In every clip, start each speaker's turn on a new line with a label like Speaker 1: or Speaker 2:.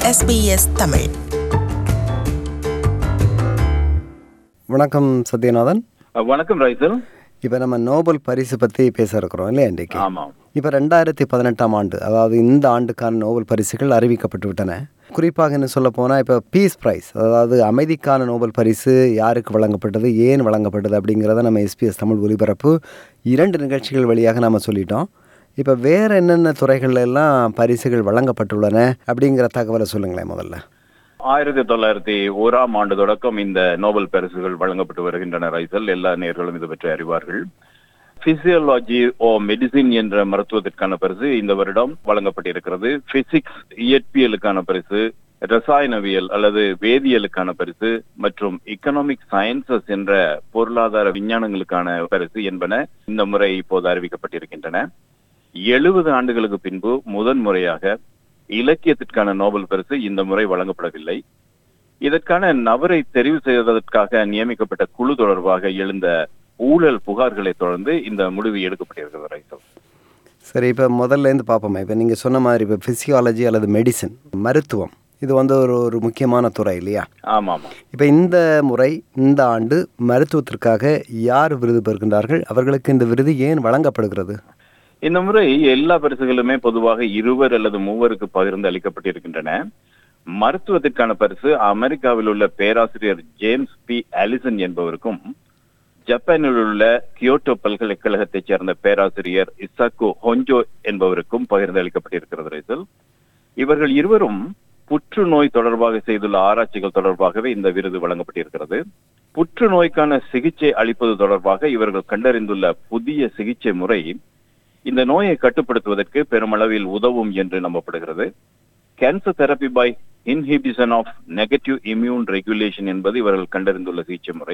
Speaker 1: SBS Tamil
Speaker 2: வணக்கம் சத்யநாதன்
Speaker 3: அஹ் வணக்கம் ரைசல்
Speaker 2: இப்போ நம்ம நோபல் பரிசு பற்றி பேச இருக்கிறோம் இல்லையா இன்றைக்கு
Speaker 3: ஆமாம்
Speaker 2: இப்போ ரெண்டாயிரத்தி பதினெட்டாம் ஆண்டு அதாவது இந்த ஆண்டுக்கான நோபல் பரிசுகள் அறிவிக்கப்பட்டு விட்டன குறிப்பாக என்ன சொல்ல போனால் இப்போ பீஸ் ப்ரைஸ் அதாவது அமைதிக்கான நோபல் பரிசு யாருக்கு வழங்கப்பட்டது ஏன் வழங்கப்பட்டது அப்படிங்கிறத நம்ம எஸ்பிஎஸ் தமிழ் ஒலிபரப்பு இரண்டு நிகழ்ச்சிகள் வழியாக நம்ம சொல்லிட்டோம் இப்போ வேறு என்னென்ன துறைகள்ல எல்லாம் பரிசுகள் வழங்கப்பட்டுள்ளன அப்படிங்கிற தகவலை சொல்லுங்களேன் முதல்ல
Speaker 3: ஆயிரத்தி தொள்ளாயிரத்தி ஓராம் ஆண்டு தொடக்கம் இந்த நோபல் பரிசுகள் வழங்கப்பட்டு வருகின்றன ரைசல் எல்லா நேர்களும் இது பற்றி அறிவார்கள் பிசியோலாஜி ஓ மெடிசின் என்ற மருத்துவத்திற்கான பரிசு இந்த வருடம் வழங்கப்பட்டிருக்கிறது பிசிக்ஸ் இயற்பியலுக்கான பரிசு ரசாயனவியல் அல்லது வேதியியலுக்கான பரிசு மற்றும் எக்கனாமிக் சயின்சஸ் என்ற பொருளாதார விஞ்ஞானங்களுக்கான பரிசு என்பன இந்த முறை இப்போது அறிவிக்கப்பட்டிருக்கின்றன எழுபது ஆண்டுகளுக்கு பின்பு முதன் முறையாக இலக்கியத்திற்கான நோபல் பரிசு இந்த முறை வழங்கப்படவில்லை இதற்கான நபரை தெரிவு செய்வதற்காக நியமிக்கப்பட்ட குழு தொடர்பாக எழுந்த ஊழல் புகார்களை தொடர்ந்து இந்த முடிவு எடுக்கப்பட்டிருக்கிறது ரைசல்
Speaker 2: சரி இப்போ முதல்லேருந்து பார்ப்போமே இப்போ நீங்கள் சொன்ன மாதிரி இப்போ ஃபிசியாலஜி அல்லது மெடிசன் மருத்துவம் இது வந்து ஒரு ஒரு முக்கியமான துறை இல்லையா
Speaker 3: ஆமா ஆமா
Speaker 2: இப்போ இந்த முறை இந்த ஆண்டு மருத்துவத்திற்காக யார் விருது பெறுகின்றார்கள் அவர்களுக்கு இந்த விருது ஏன் வழங்கப்படுகிறது
Speaker 3: இந்த முறை எல்லா பரிசுகளுமே பொதுவாக இருவர் அல்லது மூவருக்கு பகிர்ந்து அளிக்கப்பட்டிருக்கின்றன மருத்துவத்திற்கான பரிசு அமெரிக்காவில் உள்ள பேராசிரியர் ஜேம்ஸ் பி அலிசன் என்பவருக்கும் ஜப்பானில் உள்ள கியோட்டோ பல்கலைக்கழகத்தைச் சேர்ந்த பேராசிரியர் இசாக்கு ஹொஞ்சோ என்பவருக்கும் பகிர்ந்து அளிக்கப்பட்டிருக்கிறது ரைசல் இவர்கள் இருவரும் புற்றுநோய் தொடர்பாக செய்துள்ள ஆராய்ச்சிகள் தொடர்பாகவே இந்த விருது வழங்கப்பட்டிருக்கிறது புற்றுநோய்க்கான சிகிச்சை அளிப்பது தொடர்பாக இவர்கள் கண்டறிந்துள்ள புதிய சிகிச்சை முறை இந்த நோயை கட்டுப்படுத்துவதற்கு பெருமளவில் உதவும் என்று நம்பப்படுகிறது cancer therapy by inhibition of negative immune regulation என்பது இவர்கள் கண்டறிந்துள்ள சிகிச்சை முறை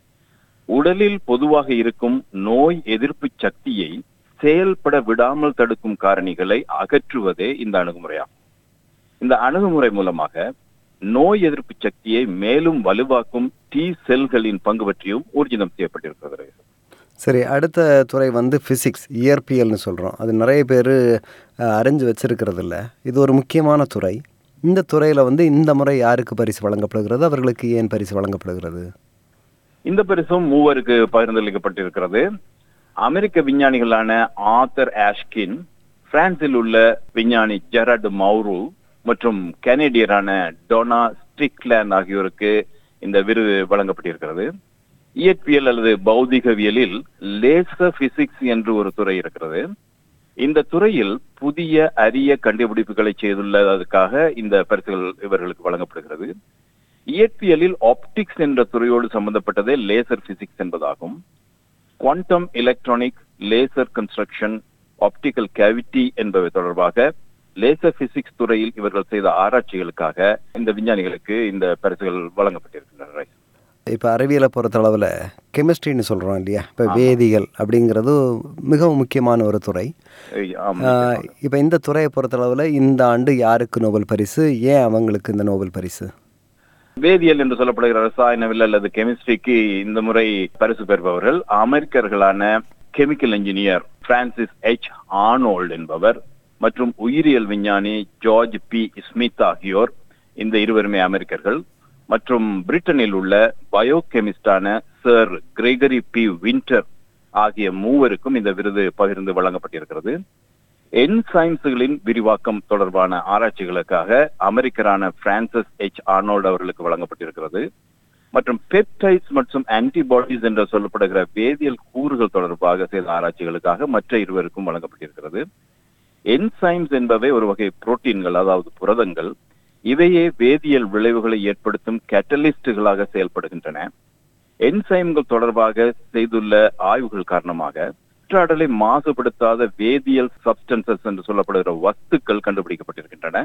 Speaker 3: உடலில் பொதுவாக இருக்கும் நோய் எதிர்ப்பு சக்தியை செயல்பட விடாமல் தடுக்கும் காரணிகளை அகற்றுவதே இந்த அணுகுமுறையாகும் இந்த அணுகுமுறை மூலமாக நோய் எதிர்ப்பு சக்தியை மேலும் வலுவாக்கும் டி செல்களின் பங்கு பற்றியும் ஊர்ஜிதம் செய்யப்பட்டிருக்கிறது
Speaker 2: சரி அடுத்த துறை வந்து ஃபிசிக்ஸ் இயற்பியல்னு சொல்கிறோம் அது நிறைய பேர் அறிஞ்சு வச்சிருக்கிறது இல்ல இது ஒரு முக்கியமான துறை இந்த துறையில் வந்து இந்த முறை யாருக்கு பரிசு வழங்கப்படுகிறது அவர்களுக்கு ஏன் பரிசு வழங்கப்படுகிறது
Speaker 3: இந்த பரிசும் மூவருக்கு பகிர்ந்தளிக்கப்பட்டிருக்கிறது அமெரிக்க விஞ்ஞானிகளான ஆத்தர் ஆஷ்கின் பிரான்சில் உள்ள விஞ்ஞானி ஜெரட் மௌரு மற்றும் கனேடியரான டொனா ஸ்ட்ரிக்லேண்ட் ஆகியோருக்கு இந்த விருது வழங்கப்பட்டிருக்கிறது இயற்பியல் அல்லது பௌதிகவியலில் லேசர் பிசிக்ஸ் என்று ஒரு துறை இருக்கிறது இந்த துறையில் புதிய அரிய கண்டுபிடிப்புகளை செய்துள்ளதற்காக இந்த பரிசுகள் இவர்களுக்கு வழங்கப்படுகிறது இயற்பியலில் ஆப்டிக்ஸ் என்ற துறையோடு சம்பந்தப்பட்டதே லேசர் பிசிக்ஸ் என்பதாகும் quantum electronic laser construction optical cavity என்பவை தொடர்பாக லேசர் பிசிக்ஸ் துறையில் இவர்கள் செய்த ஆராய்ச்சிகளுக்காக இந்த விஞ்ஞானிகளுக்கு இந்த பரிசுகள் வழங்கப்பட்டிருக்கின்றன
Speaker 2: இப்போ அறிவியலை பொறுத்தளவில் கெமிஸ்ட்ரின்னு சொல்கிறோம் இல்லையா இப்போ வேதியியல் அப்படிங்கிறது மிகவும் முக்கியமான ஒரு துறை
Speaker 3: ஆமா.
Speaker 2: இப்போ இந்த துறையை பொறுத்தளவில் இந்த ஆண்டு யாருக்கு நோபல் பரிசு ஏன் அவங்களுக்கு இந்த நோபல் பரிசு
Speaker 3: வேதியியல் என்று சொல்லப்படுகிற ரசாயனவியல் அல்லது கெமிஸ்ட்ரிக்கு இந்த முறை பரிசு பெறுபவர்கள் அமெரிக்கர்களான chemical engineer Frances H Arnold என்பவர் மற்றும் உயிரியல் விஞ்ஞானி ஜார்ஜ் பி ஸ்மித் ஆகியோர் இந்த இருவருமே அமெரிக்கர்கள் மற்றும் பிரிட்டனில் உள்ள பயோகெமிஸ்டான சர் கிரெகரி பி வின்டர் ஆகிய மூவருக்கும் இந்த விருது பகிர்ந்து வழங்கப்பட்டிருக்கிறது என்சைம்ஸ்களின் விரிவாக்கம் தொடர்பான ஆராய்ச்சிகளுக்காக அமெரிக்கரான பிரான்சிஸ் எச் ஆர்னோல்ட் அவர்களுக்கு வழங்கப்பட்டிருக்கிறது மற்றும் பெப்டைட்ஸ் மற்றும் ஆன்டிபாடிஸ் என்று சொல்லப்படுகிற வேதியியல் கூறுகள் தொடர்பாக செய்த ஆராய்ச்சிகளுக்காக மற்ற இருவருக்கும் வழங்கப்பட்டிருக்கிறது என்சைம்ஸ் என்பவை ஒரு வகை புரோட்டீன்கள் அதாவது புரதங்கள் இவையே வேதியியல் விளைவுகளை ஏற்படுத்தும் கேட்டலிஸ்டுகளாக செயல்படுகின்றன என்சைம்கள் தொடர்பாக செய்துள்ள ஆய்வுகள் காரணமாக சுற்றாடலை மாசுபடுத்தாத வேதியியல் சப்ஸ்டன்சஸ் என்று சொல்லப்படுகிற வஸ்துக்கள் கண்டுபிடிக்கப்பட்டிருக்கின்றன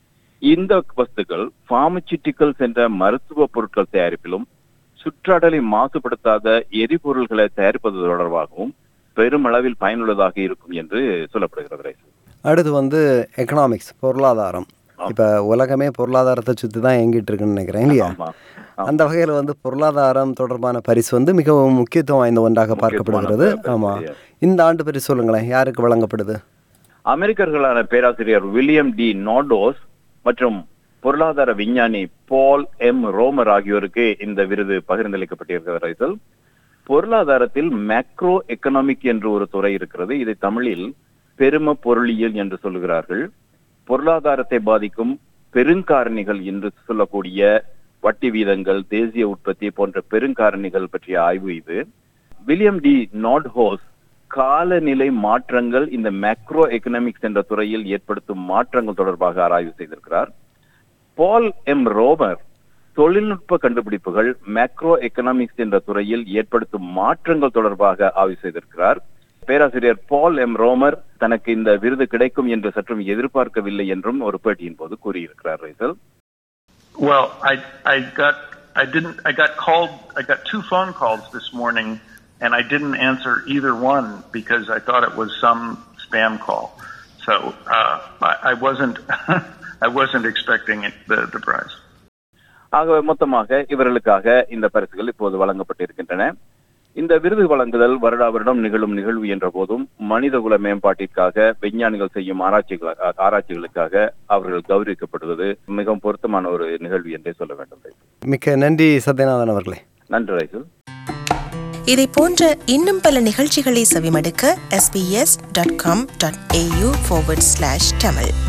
Speaker 3: இந்த வஸ்துக்கள் பார்மசிட்டிக்கல்ஸ் என்ற மருத்துவ பொருட்கள் தயாரிப்பிலும் சுற்றாடலை மாசுபடுத்தாத எரிபொருள்களை தயாரிப்பது தொடர்பாகவும் பெருமளவில் பயனுள்ளதாக இருக்கும் என்று சொல்லப்படுகிறது ரைசு.
Speaker 2: அடுத்து வந்து எக்கனாமிக்ஸ் பொருளாதாரம் இப்போ உலகமே பொருளாதாரத்தை சுற்றி தான் இயங்கிட்டு இருக்குன்னு நினைக்கிறேன் இல்லையா
Speaker 3: ஆமா.
Speaker 2: அந்த வகையில் வந்து பொருளாதாரம் தொடர்பான பரிசு வந்து மிகவும் முக்கியத்துவம் வாய்ந்த ஒன்றாக பார்க்கப்படுகிறது
Speaker 3: பரிசு,
Speaker 2: ஆமாம்
Speaker 3: yes.
Speaker 2: இந்த ஆண்டு பரிசு சொல்லுங்களேன் யாருக்கு வழங்கப்படுது
Speaker 3: அமெரிக்கர்களான பேராசிரியர் வில்லியம் டி நார்டோஸ் மற்றும் பொருளாதார விஞ்ஞானி பால் எம் ரோமர் ஆகியோருக்கு இந்த விருது பகிர்ந்தளிக்கப்பட்டிருக்கிறது ரைசல் பொருளாதாரத்தில் மேக்ரோ எக்கனாமிக் என்று ஒரு துறை இருக்கிறது இதை தமிழில் பெரும பொருளியல் என்று சொல்லுகிறார்கள் பொருளாதாரத்தை பாதிக்கும் பெருங்காரணிகள் என்று சொல்லக்கூடிய வட்டி வீதங்கள் தேசிய உற்பத்தி போன்ற பெருங்காரணிகள் பற்றிய ஆய்வு இது வில்லியம் டி நாட்ஹோஸ் காலநிலை மாற்றங்கள் இந்த மேக்ரோ எக்கனாமிக்ஸ் என்ற துறையில் ஏற்படுத்தும் மாற்றங்கள் தொடர்பாக ஆராய்வு செய்திருக்கிறார் பால் எம் ரோமர் தொழில்நுட்ப கண்டுபிடிப்புகள் மேக்ரோ எக்கனாமிக்ஸ் என்ற துறையில் ஏற்படுத்தும் மாற்றங்கள் தொடர்பாக ஆய்வு செய்திருக்கிறார் பேராசிரியர் பால் எம் ரோமர் தனக்கு இந்த விருது கிடைக்கும் என்று சற்றும் எதிர்பார்க்கவில்லை என்றும் ஒரு பேட்டியின் போது கூறியிருக்கிறார் Raisal
Speaker 1: Well, I I got I didn't I got called I got two phone calls this morning and I didn't answer either one because I thought it was some spam call. So uh, I, I wasn't I wasn't expecting it, the the prize.
Speaker 3: ஆகவே மொத்தமாக இவர்களுக்காக இந்த பரிசுகள் இப்போது வழங்கப்பட்டிருக்கின்றன இந்த விருது வழங்குதல் வருடா வருடம் நிகழும் நிகழ்வு என்ற போதும் மனிதகுல மேம்பாட்டிற்காக விஞ்ஞானிகள் செய்யும் ஆராய்ச்சிகள் ஆராய்ச்சிகளுக்காக அவர்கள் கௌரவிக்கப்படுவது மிகவும் பொருத்தமான ஒரு நிகழ்வு என்றே சொல்ல வேண்டும் ரைசல்.
Speaker 2: மிக்க நன்றி சத்யநாதன் அவர்களே
Speaker 3: நன்றி ரைசல்
Speaker 4: இதை போன்ற இன்னும் பல நிகழ்ச்சிகளை செவிமடுக்க sbs.com.au forward slash tamil